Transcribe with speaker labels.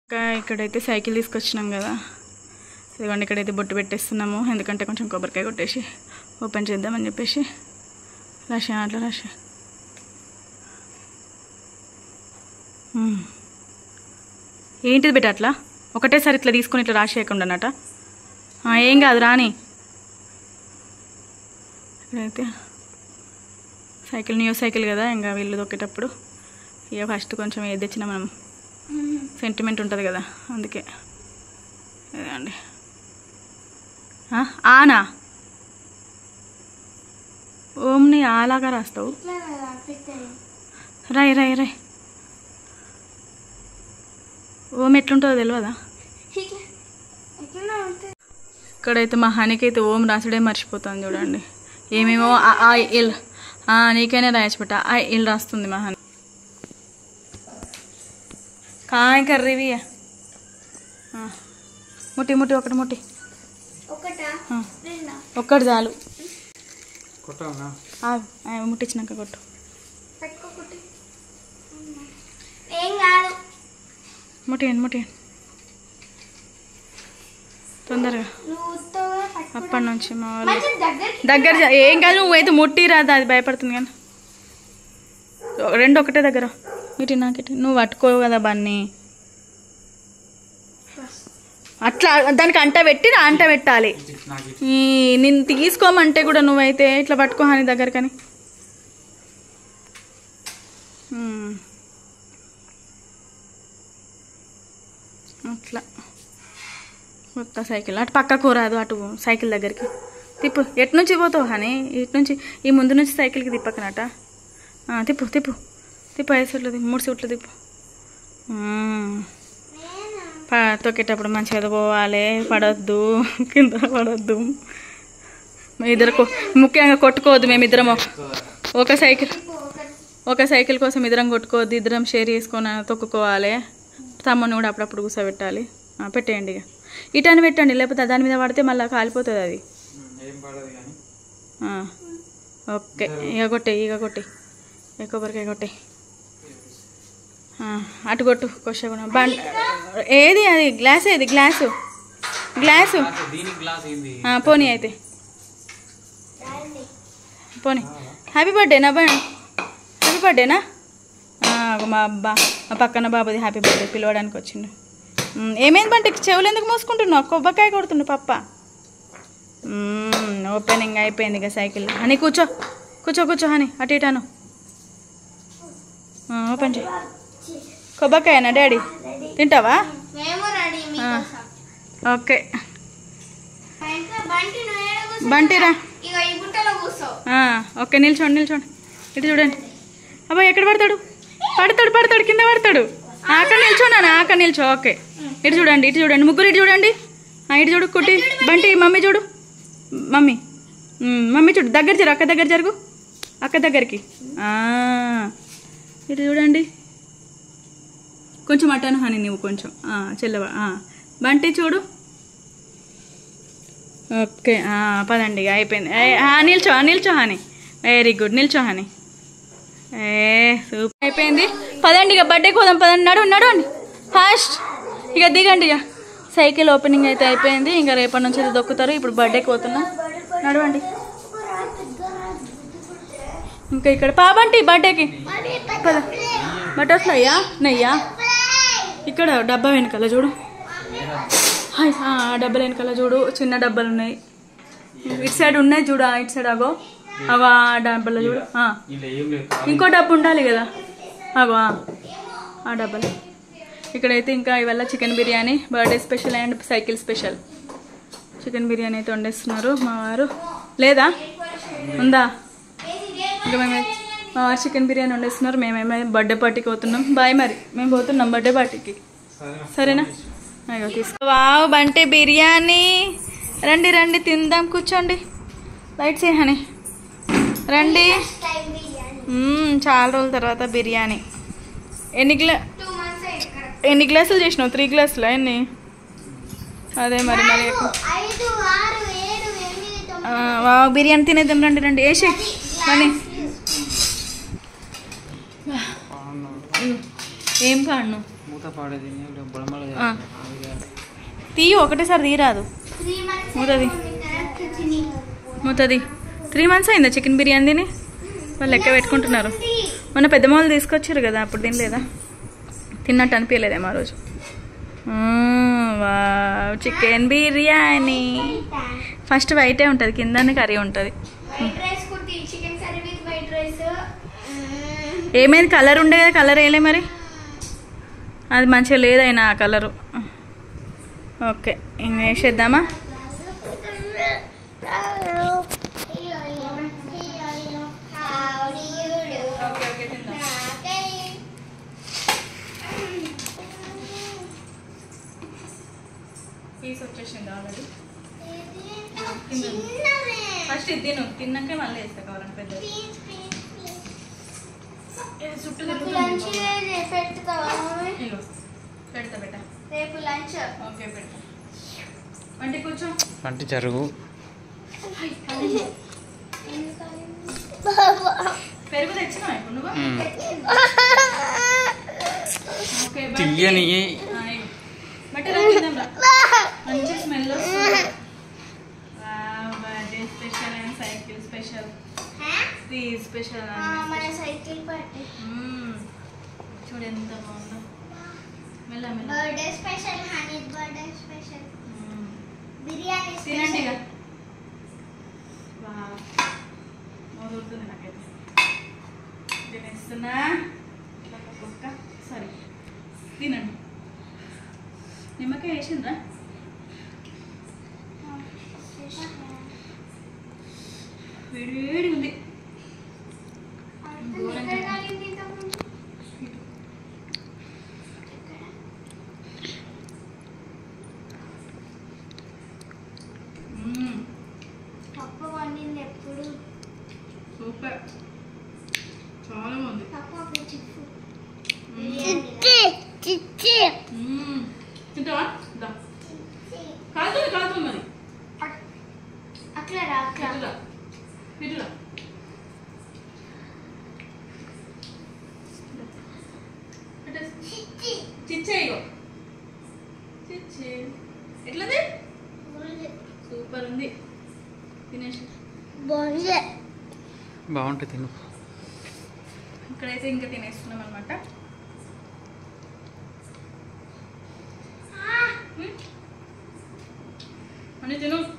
Speaker 1: ఇంకా ఇక్కడైతే సైకిల్ తీసుకొచ్చినాం కదా ఇదిగోండి ఇక్కడైతే బొట్టు పెట్టేస్తున్నాము ఎందుకంటే కొంచెం కొబ్బరికాయ కొట్టేసి ఓపెన్ చేద్దామని చెప్పేసి రష అట్లా రష ఏంటిది బిడ్డ అట్లా ఒకటేసారి ఇట్లా తీసుకొని ఇట్లా రాసేయకుండా అన్నట ఏం కాదు రాని ఇక్కడైతే సైకిల్ న్యూ సైకిల్ కదా ఇంకా వీళ్ళు దొక్కేటప్పుడు ఇక ఫస్ట్ కొంచెం ఏది తెచ్చినా మనం సెంటిమెంట్ ఉంటుంది కదా అందుకే అండి ఆనా ఓంని ఆలాగా రాస్తావు రాయ్ రాయ్ రాయ్ ఓం ఎట్లుంటుందో తెలియదా ఇక్కడైతే మా హనికి అయితే ఓం రాసుడే మర్చిపోతాను చూడండి ఏమేమో ఆ ఆ ఇల్ ఆ, నీకైనా రాయచ్చుబట్ట ఆ ఇల్ రాస్తుంది మా హని కాయ కర్రీవి ఆ. ముట్టి ముట్టి ఒకటి ముట్టి
Speaker 2: ఒకటా
Speaker 1: ఆ.
Speaker 2: రెండా
Speaker 1: ఒక్కటి చాలు
Speaker 3: కొట్టవునా
Speaker 1: ఆగు. ఆ, ముట్టించినాక కొట్టు
Speaker 2: పట్టుకోకటి ఏం కాదు
Speaker 1: ముట్టియండి ముట్టియండి తొందరగా
Speaker 2: నువ్వు ఉత్తగా పట్టుకో
Speaker 1: అప్పటి నుంచి మా వాళ్ళు
Speaker 2: మంచి దగ్గరికి
Speaker 1: దగ్గర జ- ఏం కాదు నువ్వైతే ముట్టి రాదా అది భయపడుతుంది కానీ రెండు ఒకటే దగ్గర ఇటు నాకు ఇటు నువ్వు పట్టుకోవు కదా బన్నీ అట్లా దానికి అంట పెట్టి రా అంట పెట్టాలి
Speaker 3: నాకు
Speaker 1: ఈ నేను తీసుకోమంటే కూడా నువ్వైతే ఇట్లా పట్టుకో అని దగ్గరకని ఉమ్. అట్లా కొత్త సైకిల్ అటు పక్కకు రాదు అటు సైకిల్ దగ్గరికి తిప్పు ఎటు నుంచి పోతావు హనీ ఇటు నుంచి ఈ ముందు నుంచి సైకిల్కి తిప్పకనట ఆ, తిప్పు తిప్పు తిప్పు ఐదు సూట్లు తిప్పు మూడు సూట్లు తిప్పు ఉమ్. ప- తొక్కేటప్పుడు మంచిగా పోవాలి పడొద్దు కింద పడొద్దు మీ ఇద్దరు కొ- ముఖ్యంగా కొట్టుకోవద్దు మేమిద్దరం ఒక- ఒక సైకిల్ ఒక సైకిల్ కోసం ఇద్దరం కొట్టుకోవద్దు ఇద్దరం షేర్ చేసుకొని తొక్కుకోవాలి తమ్ముని కూడా అప్పుడప్పుడు కూర్చోబెట్టాలి ఆ, పెట్టేయండి ఇక ఇటని పెట్టండి లేకపోతే దాని మీద పడితే మళ్ళీ కాలిపోతుంది అది
Speaker 3: ఏం పడదు కానీ
Speaker 1: ఆ, ఓకే ఇక కొట్టే ఇక కొట్టే ఇక కొబ్బరికాయ కొట్టే ఆ, అటు కొట్టు కొట్టకుండా బండ్ ఏది అది గ్లాస్ ఏది గ్లాసు గ్లాసు
Speaker 3: దీనికి గ్లాస్ ఏంది
Speaker 1: ఆ, పోనీ అయితే పోనీ హ్యాపీ బర్త్డేనా బా హ్యాపీ బర్త్డేనా ఆ, అగో మా అబ్బా మా పక్కన బాబుది హ్యాపీ బర్త్డే పిలవడానికి వచ్చిండు ఉమ్, ఏమైంది బంటి చెవులు ఎందుకు మూసుకుంటున్నావు కొబ్బరికాయ కొడుతుండు పప్ప మ్మ్, ఓపెనింగ్ అయిపోయింది ఇక సైకిల్ హనీ కూర్చో కూర్చో కూర్చో హనీ అటు ఇటాను ఓపెన్ చేయి కొబ్బరికాయనా డాడీ తింటావా
Speaker 2: మేము రెడీ
Speaker 1: ఆ,
Speaker 2: మీకోసం
Speaker 1: ఓకే
Speaker 2: ఇంకా బంటి నువ్వు ఏడ కూర్చో
Speaker 1: బంటిరా
Speaker 2: ఇక ఈ గుట్టలో కూర్చో
Speaker 1: ఆ, ఓకే నిల్చోండి నిల్చోండి ఇటు చూడండి అబ్బాయి ఎక్కడ పడతాడు పడతాడు పడతాడు కింద పడతాడు ఆ, అక్కడ నిల్చోనా అక్కడ నిల్చో ఓకే ఇటు చూడండి ఇటు చూడండి ముగ్గురు ఇటు చూడండి ఆ, ఇటు చూడు కుట్టి బంటి మమ్మీ చూడు మమ్మీ ఉమ్, మమ్మీ చూడు దగ్గర జరు అక్క దగ్గర జరుగు అక్క దగ్గరికి ఆ, ఇటు చూడండి కొంచెం అటాను హని నువ్వు కొంచెం ఆ, చెల్లెవా ఆ, బంటి చూడు ఓకే ఆ, పదండి ఇక అయిపోయింది ఏ, ఆ, నిల్చో ఆ, నిల్చో హాని వెరీ గుడ్ నిల్చో హాని ఏ సూపర్ అయిపోయింది పదండి ఇక బర్త్డేకి పోదాం పదండి నడు నడవండి ఫాస్ట్ ఇక దిగండి ఇక సైకిల్ ఓపెనింగ్ అయితే అయిపోయింది ఇంకా రేపటి నుంచి అయితే దొక్కుతారు ఇప్పుడు బర్త్డేకి పోతున్నాం నడవండి ఇంకా ఇక్కడ పాబంటి బర్త్డేకి పద బటర్ఫ్లైయా నెయ్యా ఇక్కడ డబ్బా వెనకాల చూడు హాయ్ ఆ డబ్బాల వెనకాల చూడు చిన్న డబ్బాలు ఉన్నాయి ఇటు సైడ్ ఉన్నాయి చూడు ఆ ఇటు సైడ్ అగో అగో ఆ డబ్బాలో చూడు ఆ.
Speaker 3: ఇలా ఏం లేదు
Speaker 1: ఇంకో డబ్బు ఉండాలి కదా అగో ఆ. ఆ డబ్బాలు ఇక్కడైతే ఇంకా ఇవాళ chicken biryani birthday special and cycle special chicken biryani అయితే వండేస్తున్నారు మా వారు లేదా ఉందా ఇంకా మేము మా వారు చికెన్ బిర్యానీ వండేస్తున్నారు మేమేమో బర్త్డే పార్టీకి పోతున్నాం బాయ్ మరి మేము పోతున్నాం బర్త్డే పార్టీకి
Speaker 3: సరేనా
Speaker 1: సరేనా అయ్యో తీసుకో వావ్ బంటే బిర్యానీ రండి రండి తిందాం కూర్చోండి లైట్ చేయని రండి
Speaker 2: టైం బిర్యానీ
Speaker 1: మ్మ్, చాలా రోజుల తర్వాత బిర్యానీ ఎన్ని గ్లా
Speaker 2: టూ మంత్స్ అయింది కరెక్ట్
Speaker 1: ఎన్ని గ్లాసులు చేసినావు త్రీ గ్లాసులు ఎన్ని అదే మరి మరి ఎక్కువ.
Speaker 2: ఐదు ఆరు ఏడు ఎనిమిది తొమ్మిది
Speaker 1: ఆ, వావ్ బిర్యానీ తినేద్దాం రండి రండి వేసి రండి
Speaker 3: పాను
Speaker 1: ఏం పాడు
Speaker 3: మూత అంతా పాడేది బుడమలు
Speaker 1: ఆ. తీయి ఒకటేసారి తీయరాదు
Speaker 2: త్రీ మంత్స్
Speaker 1: మూతది.
Speaker 2: కిచెన్
Speaker 1: మూతది త్రీ మంత్స్ అయిందా చికెన్ బిర్యానీ తిని వాళ్ళు లెక్క పెట్టుకుంటున్నారు మొన్న పెద్ద మాలు తీసుకొచ్చారు కదా అప్పుడు తినలేదా తిన్నట్టు అనిపించలేదేమో ఆ రోజు చికెన్ బిర్యానీ ఫస్ట్ వైటే ఉంటుంది కింద కర్రీ ఉంటుంది
Speaker 2: వైట్ రైస్ కుర్తి chicken curry with white rice
Speaker 1: ఏమైంది కలర్ ఉండే కదా కలర్ వేయలే మరి అది మంచిగా లేదైనా ఆ కలరు ఓకే ఇంక వేసేద్దామా
Speaker 2: How do you do? Okay.
Speaker 1: Piece వచ్చేసింది ఆల్రెడీ
Speaker 2: చిన్నదే.
Speaker 1: ఫస్ట్ ఇది తిను తిన్నాకే మళ్ళీ వేస్తా కావాలంటే పెద్దది
Speaker 2: Please, please, please.
Speaker 1: ఇది చుట్టూ
Speaker 2: నాకు
Speaker 1: తిరుగుతుంది
Speaker 2: లంచ్ పెడతావా మమ్మీ?
Speaker 1: ఇగో పెడతా పెట్టా
Speaker 2: రేపు లంచ్
Speaker 1: ఓకే పెడతా వంటి కూర్చో
Speaker 3: అంటే జరుగు
Speaker 1: పెరుగు తెచ్చినావా ఇప్పుడు నువ్వు
Speaker 3: ఉమ్.
Speaker 1: ఓకే
Speaker 3: తీయని
Speaker 1: బట్ రా తిందాం రా మంచి స్మెల్ వస్తుంది birthday special and cycle special ఇది స్పెషల్
Speaker 2: మన సైకిల్ పార్టీ
Speaker 1: చూడు ఎంత బాగుందో మెల్ల మెల్ల
Speaker 2: birthday special honey birthday special
Speaker 1: మ్మ్.
Speaker 2: బిర్యానీ
Speaker 1: తినండి ఇక
Speaker 2: స్పెషల్
Speaker 1: వావ్. మోదురుతుంది నాకైతే తినేస్తున్నా కుక్క సారీ తినండి నిమ్మకాయ వేసిండ్రా వేడి వేడి ఉంది మ్మ్.
Speaker 2: పప్పు వండింది ఎప్పుడు
Speaker 1: సూపర్ చాలా బాగుంది
Speaker 2: పప్పు ఒక చిప్పు
Speaker 1: మ్మ్. తింటావా దా. కాలుతుంది కాలుతుంది మరి
Speaker 2: అట్లా రా అట్లా
Speaker 1: ఇటురా ఇటురా పెట్టేసి. చిచ్చే ఇగో చిచ్చే ఎట్లది సూపర్ ఉంది తినేసి
Speaker 3: బాగుంటుంది తిను
Speaker 1: ఇక్కడైతే ఇంకా తినేస్తున్నాం అనమాట అని తిను